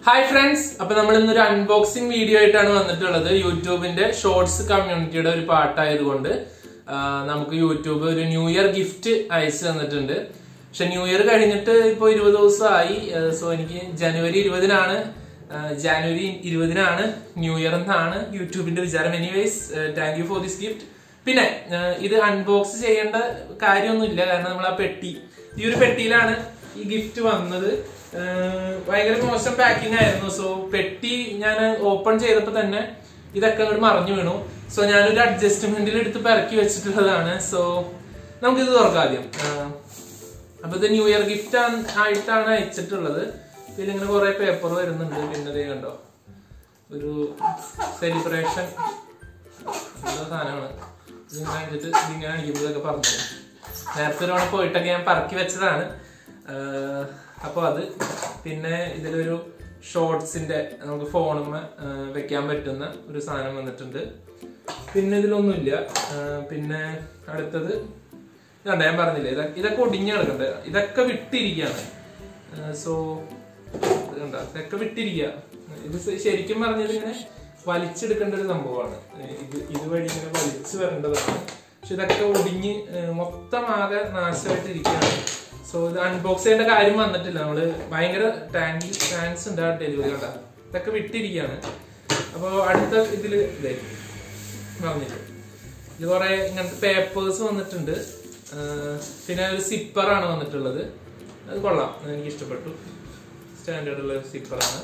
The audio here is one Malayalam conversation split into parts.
ഹായ് ഫ്രണ്ട്സ് അപ്പൊ നമ്മൾ ഇന്നൊരു അൺബോക്സിംഗ് വീഡിയോ ആയിട്ടാണ് വന്നിട്ടുള്ളത് യൂട്യൂബിന്റെ ഷോർട്സ് കമ്മ്യൂണിറ്റിയുടെ ഒരു പാട്ടായതുകൊണ്ട് ആ, നമുക്ക് യൂട്യൂബ് ഒരു ന്യൂ ഇയർ ഗിഫ്റ്റ് അയച്ചു തന്നിട്ടുണ്ട് പക്ഷെ ന്യൂ ഇയർ കഴിഞ്ഞിട്ട് ഇപ്പൊ ഇരുപത് ദിവസമായി സോ എനിക്ക് ജനുവരി ഇരുപതിനാണ് ആ, ജാനുവരി ഇരുപതിനാണ് ന്യൂ ഇയർ എന്നാണ് യൂട്യൂബിന്റെ വിചാരം anyways thank you for this gift പിന്നെ ആ, ഇത് അൺബോക്സ് ചെയ്യേണ്ട കാര്യമൊന്നുമില്ല കാരണം നമ്മൾ ആ പെട്ടി ഈ ഒരു പെട്ടിയിലാണ് ഈ ഗിഫ്റ്റ് വന്നത് ആ, ഭയങ്കര മോശം പാക്കിംഗ് ആയിരുന്നു സോ പെട്ടി ഞാൻ ഓപ്പൺ ചെയ്തപ്പോ തന്നെ ഇതൊക്കെ അങ്ങോട്ട് മറിഞ്ഞു വീണു സോ ഞാനൊരു അഡ്ജസ്റ്റ്മെന്റിൽ എടുത്ത് പെറക്കി വെച്ചിട്ടുള്ളതാണ് സോ നമുക്കിത് തുറക്കാം ആദ്യം ആ, അപ്പൊ ഇത് ന്യൂ ഇയർ ഗിഫ്റ്റ് ആയിട്ടാണ് അയച്ചിട്ടുള്ളത് പിന്നെ ഇങ്ങനെ കുറെ പേപ്പർ വരുന്നുണ്ട് പിന്നെ ദേ കണ്ടോ ഒരു സെലിബ്രേഷൻ എന്താ സാധനമാണ് ഇതിങ്ങനെ അടിച്ചിട്ട് ഇതിങ്ങനെ അടിക്കുമ്പോൾ ഇതൊക്കെ പറഞ്ഞു തരും. നേരത്തെ ഒരു തവണ പോയിട്ടൊക്കെ ഞാൻ പറക്കി വെച്ചതാണ് ആഹ് അപ്പൊ അത് പിന്നെ ഇതിലൊരു ഷോർട്സിന്റെ നമുക്ക് ഫോണുമ്മ വെക്കാൻ പറ്റുന്ന ഒരു സാധനം വന്നിട്ടുണ്ട് പിന്നെ ഇതിലൊന്നുമില്ല ആഹ് പിന്നെ അടുത്തത് ഇതാണ്ട ഞാൻ പറഞ്ഞില്ലേ ഇതൊക്കെ ഇതൊക്കെ ഒടിഞ്ഞ് കിടക്കണ്ടേ ഇതൊക്കെ വിട്ടിരിക്കുകയാണ് സോ കണ്ട ഇതൊക്കെ വിട്ടിരിക്കുക ഇത് ശ- ശരിക്കും പറഞ്ഞത് ഇങ്ങനെ വലിച്ചെടുക്കേണ്ട ഒരു സംഭവമാണ് ഏഹ് ഇത് ഇതുവഴി ഇങ്ങനെ വലിച്ചു വരേണ്ടതാണ് പക്ഷെ ഇതൊക്കെ ഒടിഞ്ഞ് ഏഹ് മൊത്തം ആകെ നാശമായിട്ടിരിക്കുകയാണ് സോ ഇത് അൺബോക്സ് ചെയ്യേണ്ട കാര്യം വന്നിട്ടില്ല നമ്മള് ഭയങ്കര താങ്ക് യു താങ്ക്സ് ഉണ്ട് ആ ഡെലിവറി കണ്ട ഇതൊക്കെ വിട്ടിരിക്കുകയാണ് അപ്പോൾ അടുത്ത ഇതില് ഇതേ പറഞ്ഞില്ലേ ഇത് കുറെ ഇങ്ങനത്തെ പേപ്പേഴ്സ് വന്നിട്ടുണ്ട് ആഹ് പിന്നെ ഒരു സിപ്പറാണ് വന്നിട്ടുള്ളത് അത് കൊള്ളാം എനിക്ക് ഇഷ്ടപ്പെട്ടു സ്റ്റാൻഡേർഡ് ഉള്ള ഒരു സിപ്പറാണ്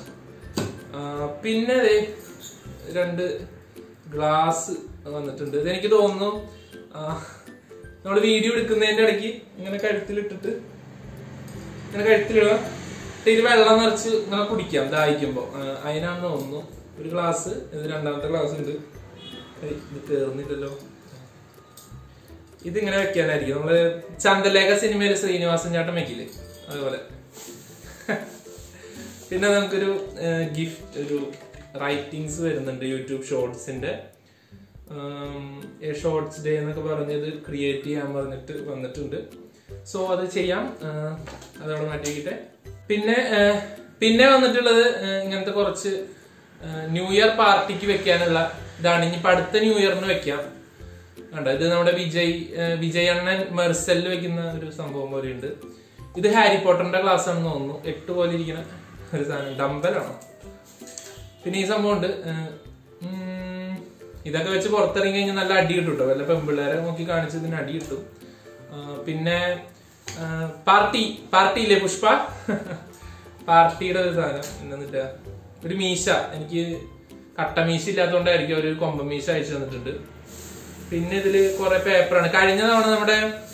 പിന്നെ ദേ രണ്ട് ഗ്ലാസ് വന്നിട്ടുണ്ട് ഇത് എനിക്ക് തോന്നുന്നു നമ്മൾ വീഡിയോ എടുക്കുന്നതിന്റെ ഇടയ്ക്ക് ഇങ്ങനെ കഴുത്തിലിട്ടിട്ട് ഇങ്ങനെ കഴുത്തിലിടുക എന്നിട്ട് ഇതിൽ വെള്ളം നിറച്ച് ഇങ്ങനെ കുടിക്കാം ദാഹിക്കുമ്പോ ആഹ് അതിനാണെന്ന് തോന്നുന്നു ഒരു ഗ്ലാസ് ഇത് രണ്ടാമത്തെ ഗ്ലാസ് ഉണ്ട് ഏയ്, ഇത് കേറുന്നില്ലല്ലോ ഇതിങ്ങനെ വെക്കാനായിരിക്കും നമ്മള് ചന്ദ്രലേഖ സിനിമയിൽ ശ്രീനിവാസൻ ചേട്ടൻ വെക്കില്ലേ അതുപോലെ പിന്നെ നമുക്കൊരു ഗിഫ്റ്റ് ഒരു റൈറ്റിങ്സ് വരുന്നുണ്ട് യൂട്യൂബ് ഷോർട്സിന്റെ ഷോർട്സ് ഡേ എന്നൊക്കെ പറഞ്ഞത് ക്രിയേറ്റ് ചെയ്യാൻ പറഞ്ഞിട്ട് വന്നിട്ടുണ്ട് സോ അത് ചെയ്യാം ആഹ് അതവിടെ മാറ്റിക്കിട്ടെ പിന്നെ ആഹ് പിന്നെ വന്നിട്ടുള്ളത് ആഹ് ഇങ്ങനത്തെ കുറച്ച് ന്യൂ ഇയർ പാർട്ടിക്ക് വെക്കാനുള്ള ഇതാണ് ഇനിയിപ്പോ അടുത്ത ന്യൂ ഇയറിന് വെക്കാം കണ്ടോ ഇത് നമ്മുടെ വിജയ് ഏഹ് വിജയ് അണ്ണൻ മെർസലിൽ വെക്കുന്ന ഒരു സംഭവം പോലെ ഉണ്ട് ഇത് ഹാരി പോട്ടറിന്റെ ക്ലാസ് ആണെന്ന് തോന്നുന്നു എട്ട് പോലെ ഇരിക്കുന്ന ഒരു സാധനം ഡമ്പലാണോ പിന്നെ ഈ സംഭവം ഉണ്ട് ഏഹ് ഉം, ഇതൊക്കെ വെച്ച് പുറത്തിറങ്ങി കഴിഞ്ഞാൽ നല്ല അടി കിട്ടും കേട്ടോ വല്ല പെമ്പിള്ളേരെ നോക്കി കാണിച്ച് ഇതിന് അടി കിട്ടും ആഹ് പിന്നെ ആഹ് പാർട്ടി പാർട്ടി ഇല്ലേ പുഷ്പ പാർട്ടിയുടെ ഒരു സാധനം എന്നിട്ട് ഒരു മീശ എനിക്ക് കട്ട മീശ ഇല്ലാത്തതുകൊണ്ടായിരിക്കും ഒരു കൊമ്പ മീശ അയച്ചു തന്നിട്ടുണ്ട് പിന്നെ ഇതില് കുറെ പേപ്പറാണ് കഴിഞ്ഞ തവണ നമ്മുടെ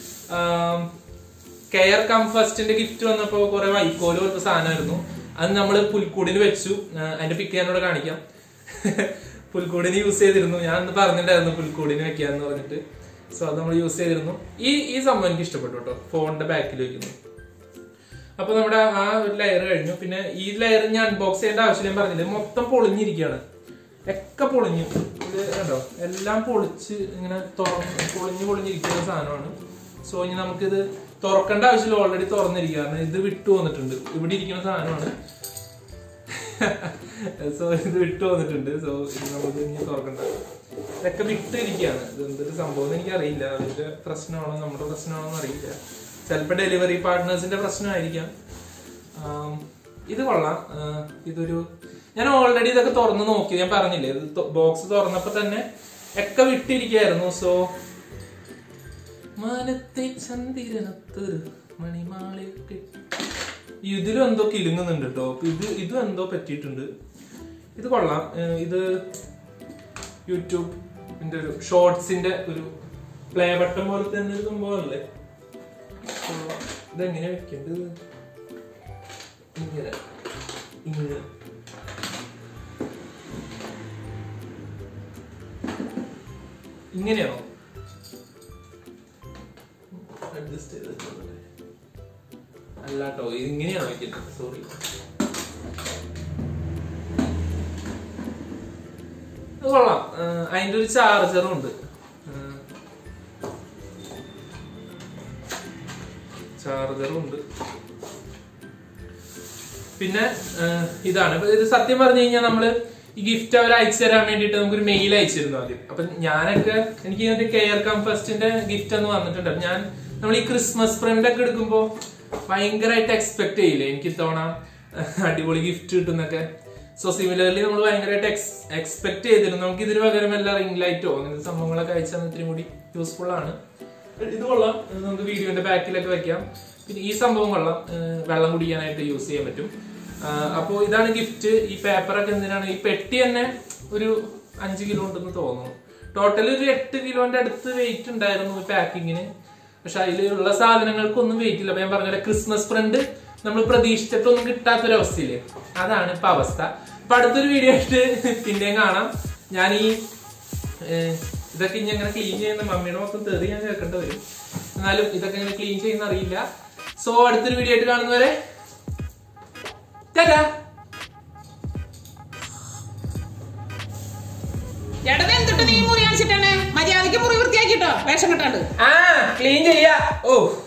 കെയർ കംഫസ്റ്റിന്റെ ഗിഫ്റ്റ് വന്നപ്പോ കുറെ വൈക്കോല് പോലത്തെ സാധനമായിരുന്നു അത് നമ്മൾ പുൽക്കൂടിന് വെച്ചു ആ, അതിന്റെ പിക്ക് ഞാനിവിടെ കാണിക്കാം പുൽക്കൂടിന് യൂസ് ചെയ്തിരുന്നു ഞാൻ അന്ന് പറഞ്ഞിട്ടുണ്ടായിരുന്നു പുൽക്കൂടിന് വെക്കാന്ന് പറഞ്ഞിട്ട് സോ അത് നമ്മൾ യൂസ് ചെയ്തിരുന്നു ഈ ഈ സംഭവം എനിക്ക് ഇഷ്ടപ്പെട്ടു കേട്ടോ ഫോണിന്റെ ബാക്കിൽ വെക്കുന്നു അപ്പൊ നമ്മുടെ ആ ഒരു ലെയർ കഴിഞ്ഞു പിന്നെ ഈ ലെയർ ഞാൻ അൺബോക്സ് ചെയ്യേണ്ട ആവശ്യം ഞാൻ പറഞ്ഞില്ല മൊത്തം പൊളിഞ്ഞിരിക്കുകയാണ് ഒക്കെ പൊളിഞ്ഞു ഇത് കണ്ടോ എല്ലാം പൊളിച്ച് ഇങ്ങനെ തുറന്ന് പൊളിഞ്ഞ് പൊളിഞ്ഞിരിക്കുന്ന സാധനമാണ് സോ ഇനി നമുക്കിത് തുറക്കേണ്ട ആവശ്യമില്ല ഓൾറെഡി തുറന്നിരിക്കുക കാരണം ഇത് വിട്ടു വന്നിട്ടുണ്ട് ഇവിടെ ഇരിക്കുന്ന സാധനമാണ് സോ ഇത് വിട്ടു വന്നിട്ടുണ്ട് സോ ഇത് നമുക്ക് ഇനി തുറക്കണ്ട ഇതൊക്കെ വിട്ടിരിക്കുകയാണ് ഇത് എന്തൊരു സംഭവം എന്ന് എനിക്കറിയില്ല അതിന്റെ പ്രശ്നമാണോ നമ്മുടെ പ്രശ്നമാണോ എന്ന് അറിയില്ല ചിലപ്പോൾ ഡെലിവറി പാർട്ട്നേഴ്സിന്റെ പ്രശ്നമായിരിക്കാം ആം, ഇത് കൊള്ളാം ആ, ഇതൊരു ഞാൻ ഓൾറെഡി ഇതൊക്കെ തുറന്ന് നോക്കി ഞാൻ പറഞ്ഞില്ലേ ഇത് ബോക്സ് തുറന്നപ്പോ തന്നെ ഒക്കെ വിട്ടിരിക്കായിരുന്നു സോ മാനത്തെ ചന്ദിരനത്തൊരു മണിമാലയൊക്കെ ഇതിലും എന്തോ കിലുങ്ങുന്നുണ്ട് കേട്ടോ ഇത് ഇതും എന്തോ പറ്റിയിട്ടുണ്ട് ഇത് കൊള്ളാം ഏഹ് ഇത് യൂട്യൂബിന്റെ ഒരു ഷോർട്സിന്റെ ഒരു പ്ലേ ബട്ടൺ പോലത്തെ തന്നെ ഒരു സംഭവമല്ലേ So, ഇതെങ്ങനെ വെക്കേണ്ടത് ഇങ്ങനെ ഇങ്ങനെ ഇങ്ങനെയാണോ അഡ്ജസ്റ്റ് ചെയ്ത് വെച്ചോളൂ. അല്ലാട്ടോ ഇത് ഇങ്ങനെയാണോ വെക്കുന്നത് സോറി കൊള്ളാം ആഹ് അതിന്റെ ഒരു ചാർജറും ഉണ്ട് ആഹ് ചാർജറും ഉണ്ട് പിന്നെ ആ, ഇതാണ് ഇപ്പൊ ഇത് സത്യം പറഞ്ഞു കഴിഞ്ഞാൽ നമ്മള് ഈ ഗിഫ്റ്റ് അവർ അയച്ചു തരാൻ വേണ്ടിയിട്ട് നമുക്കൊരു മെയിൽ അയച്ചിരുന്നു ആദ്യം അപ്പൊ ഞാനൊക്കെ എനിക്ക് ഇതിന്റെ കെയർ കംഫസ്റ്റിന്റെ ഗിഫ്റ്റ് ഒന്ന് വന്നിട്ടുണ്ട് അപ്പൊ ഞാൻ നമ്മൾ ഈ ക്രിസ്മസ് ഫ്രണ്ട് ഒക്കെ എടുക്കുമ്പോ ഭയങ്കരമായിട്ട് എക്സ്പെക്ട് ചെയ്യില്ലേ എനിക്ക് ഇത്തവണ അടിപൊളി ഗിഫ്റ്റ് കിട്ടുന്നൊക്കെ സോ സിമിലർലി നമ്മൾ ഭയങ്കരമായിട്ട് എക്സ്പെക്ട് ചെയ്തിരുന്നു നമുക്ക് ഇതിന് പകരം വല്ല റിംഗ് ലൈറ്റോ അങ്ങനത്തെ സംഭവങ്ങളൊക്കെ അയച്ചാൽ ഇത്തിരി കൂടി യൂസ്ഫുൾ ആണ് ഇത് കൊള്ളാം ഇത് നമുക്ക് വീഡിയോന്റെ ബാക്കിലൊക്കെ വെക്കാം പിന്നെ ഈ സംഭവം കൊള്ളാം ഏഹ് വെള്ളം കുടിക്കാനായിട്ട് യൂസ് ചെയ്യാൻ പറ്റും അപ്പോൾ ഇതാണ് ഗിഫ്റ്റ് ഈ പേപ്പറൊക്കെ എന്തിനാണ് ഈ പെട്ടി തന്നെ ഒരു അഞ്ച് കിലോ ഉണ്ടെന്ന് തോന്നുന്നു ടോട്ടൽ ഒരു എട്ട് കിലോന്റെ അടുത്ത് വെയിറ്റ് ഉണ്ടായിരുന്നു ഈ പാക്കിങ്ങിന് പക്ഷെ അതിലുള്ള സാധനങ്ങൾക്കൊന്നും വെയിറ്റ് ഇല്ല അപ്പൊ ഞാൻ പറഞ്ഞ ക്രിസ്മസ് ഫ്രണ്ട് നമ്മൾ പ്രതീക്ഷിച്ചിട്ടൊന്നും കിട്ടാത്തൊരവസ്ഥയില്ലേ അതാണ് ഇപ്പൊ അവസ്ഥ അപ്പൊ അടുത്തൊരു വീഡിയോ ആയിട്ട് പിന്നെയും കാണാം ഞാൻ ഈ ഏഹ്, ഇതൊക്കെ ഇനി അങ്ങനെ ക്ലീൻ ചെയ്യുന്ന മമ്മിയുടെ മൊത്തം തെറി ഞാൻ കേൾക്കേണ്ടി വരും എന്നാലും ഇതൊക്കെ ഇങ്ങനെ ക്ലീൻ ചെയ്യുന്ന അറിയില്ല സോ അടുത്തൊരു വീഡിയോ ആയിട്ട് കാണുന്നവരെ ടാറ്റാ എടത് എന്തിട്ട് നീ മുറി കാണിച്ചിട്ടാണ് മര്യാദക്ക് മുറി വൃത്തിയാക്കിട്ടോ വേഷം കെട്ടാണ്ട് ആ ക്ലീൻ ചെയ്യാ ഓ